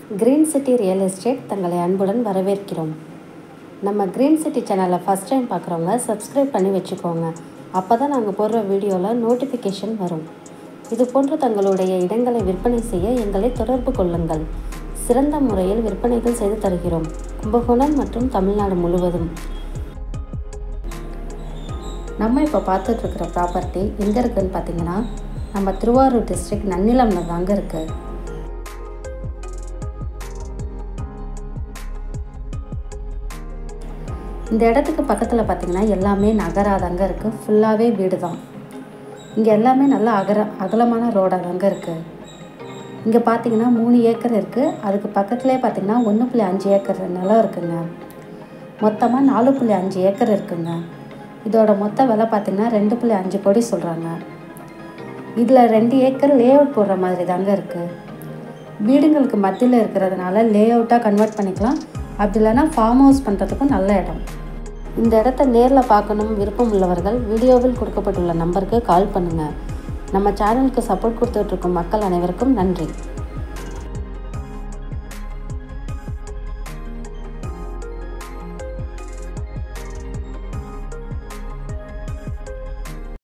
green city real estate தங்களை அன்புடன் வரவேற்கிறோம் நம்ம கிரீன் சிட்டி சேனலை ஃபஸ்ட் டைம் பார்க்குறவங்க சப்ஸ்கிரைப் பண்ணி வச்சுக்கோங்க அப்போ தான் நாங்கள் போடுற வீடியோவில் நோட்டிஃபிகேஷன் வரும் இது போன்று தங்களுடைய இடங்களை விற்பனை செய்ய எங்களை தொடர்பு கொள்ளுங்கள் சிறந்த முறையில் விற்பனைகள் செய்து தருகிறோம் கும்பகோணம் மற்றும் தமிழ்நாடு முழுவதும் நம்ம இப்போ பார்த்துட்ருக்கிற ப்ராப்பர்ட்டி எங்கே இருக்குதுன்னு பார்த்தீங்கன்னா நம்ம திருவாரூர் டிஸ்ட்ரிக்ட் நன்னிலம்ல தாங்க இருக்குது இந்த இடத்துக்கு பக்கத்தில் பார்த்தீங்கன்னா எல்லாமே நகராக தாங்க இருக்குது ஃபுல்லாகவே வீடு தான் இங்கே எல்லாமே நல்லா அகர அகலமான ரோடாக தாங்க இருக்குது இங்கே பார்த்தீங்கன்னா மூணு ஏக்கர் இருக்குது அதுக்கு பக்கத்துலேயே பார்த்தீங்கன்னா ஒன்று புள்ளி அஞ்சு ஏக்கர் நிலம் இருக்குங்க மொத்தமாக நாலு புள்ளி அஞ்சு ஏக்கர் இருக்குங்க இதோட மொத்த விலை பார்த்தீங்கன்னா ரெண்டு புள்ளி அஞ்சு கோடி சொல்கிறாங்க இதில் ரெண்டு ஏக்கர் லே அவுட் போடுற மாதிரி தாங்க இருக்குது வீடுங்களுக்கு மத்தியில் இருக்கிறதுனால லே அவுட்டாக கன்வெர்ட் பண்ணிக்கலாம் அப்படி இல்லைன்னா ஃபார்ம் ஹவுஸ் பண்ணுறதுக்கும் நல்ல இடம் இந்த இடத்த நேரில் பார்க்கணும் விருப்பம் உள்ளவர்கள் வீடியோவில் கொடுக்கப்பட்டுள்ள நம்பருக்கு கால் பண்ணுங்கள் நம்ம சேனலுக்கு சப்போர்ட் கொடுத்துட்ருக்கும் மக்கள் அனைவருக்கும் நன்றி